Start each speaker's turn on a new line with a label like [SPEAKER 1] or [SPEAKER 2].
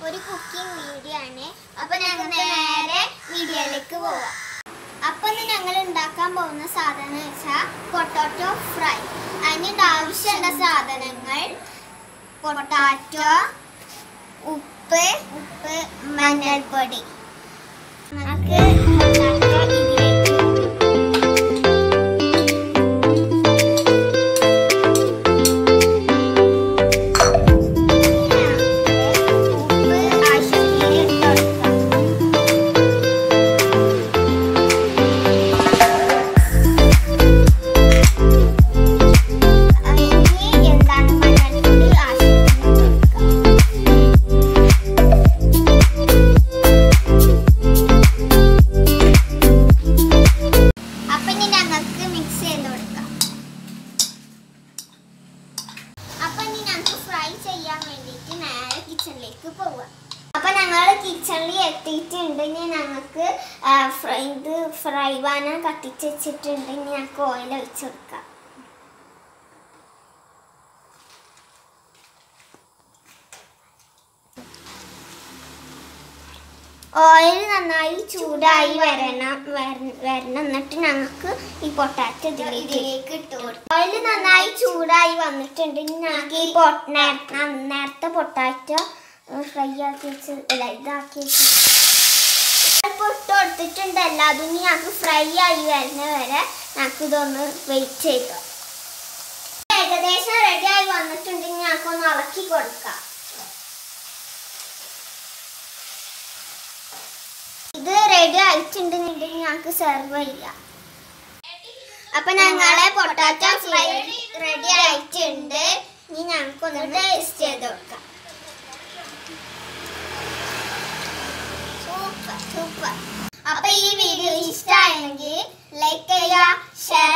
[SPEAKER 1] ഒരു cooking video ആണ് അപ്പൊ ഞങ്ങൾ നേരെ വീഡിയോയിലേക്ക് പോവാം അപ്പൊ ഇന്ന് ഞങ്ങൾ ഉണ്ടാക്കാൻ പോകുന്ന സാധനം വെച്ചാൽ പൊട്ടാറ്റോ ഫ്രൈ അതിന് ആവശ്യമുള്ള സാധനങ്ങൾ പൊട്ടാറ്റോ ഉപ്പ് ഉപ്പ് മഞ്ഞൾപ്പൊടി നമുക്ക് പൊട്ടാറ്റോ ഇതിലേക്ക് ഉപ്പ് ആവശ്യത്തിന് ഇട്ട് കൊടുക്കാം ഇനി എന്താണ് മഞ്ഞൾപ്പൊടി ആവശ്യത്തിന് ഇട്ട് കൊടുക്കാം അപ്പൊ ഇനി ഞങ്ങൾക്ക് മിക്സ് ചെയ്ത് കൊടുക്കാം അപ്പൊ ഇനി ഞങ്ങൾക്ക് ഫ്രൈ ചെയ്യാൻ വേണ്ടിയിട്ട് നേരെ കിച്ചണിലേക്ക് പോവാം അപ്പൊ ഞങ്ങൾ കിച്ചണിൽ എത്തിയിട്ടുണ്ട് ഇനി ഞങ്ങൾക്ക് ആ, ഫ്രൈ ഇത് ഫ്രൈ പാന കത്തിച്ച് വെച്ചിട്ടുണ്ട് ഇനി ഞങ്ങൾക്ക് ഓയിൽ ഒഴിച്ച് കൊടുക്കാം ഓയിൽ നന്നായി ചൂടായി വരണം വര- വരണം എന്നിട്ട് ഞങ്ങൾക്ക് ഈ പൊട്ടാറ്റോ ഇതിലേക്ക് ഇട്ട് കൊടുക്കാം ഓയിൽ നന്നായി ചൂടായി വന്നിട്ടുണ്ട് ഇനി ഞങ്ങൾക്ക് ഈ പൊ- നേ- നേരത്തെ പൊട്ടാറ്റോ ഫ്രൈ ആക്കി വെച്ച് അല്ല ഇതാക്കി വെച്ച് ഇപ്പോൾ ഇട്ട് കൊടുത്തിട്ടുണ്ട് എല്ലാതും ഇനി ഞങ്ങൾക്ക് ഫ്രൈ ആയി വരുന്ന വരെ ഞങ്ങൾക്ക് ഇതൊന്ന് വെയിറ്റ് ചെയ്തോ ഏകദേശം റെഡി ആയി വന്നിട്ടുണ്ടെങ്കിൽ ഞങ്ങൾക്ക് ഒന്ന് ഇളക്കി കൊടുക്കാം ഇത് റെഡി ആയിട്ടുണ്ടെന്നുണ്ടെങ്കിൽ ഞങ്ങൾക്ക് സെർവ് ചെയ്യാം അപ്പൊ ഞങ്ങളെ പൊട്ടാറ്റോ ഫ്രൈ റെഡി ആയിട്ടുണ്ട് ഇനി ഞങ്ങൾക്കൊന്ന് ടേസ്റ്റ് ചെയ്ത് നോക്കാം സൂപ്പർ സൂപ്പർ അപ്പൊ ഈ വീഡിയോ ഇഷ്ടമായെങ്കിൽ ലൈക്ക് ചെയ്യുക ഷെയർ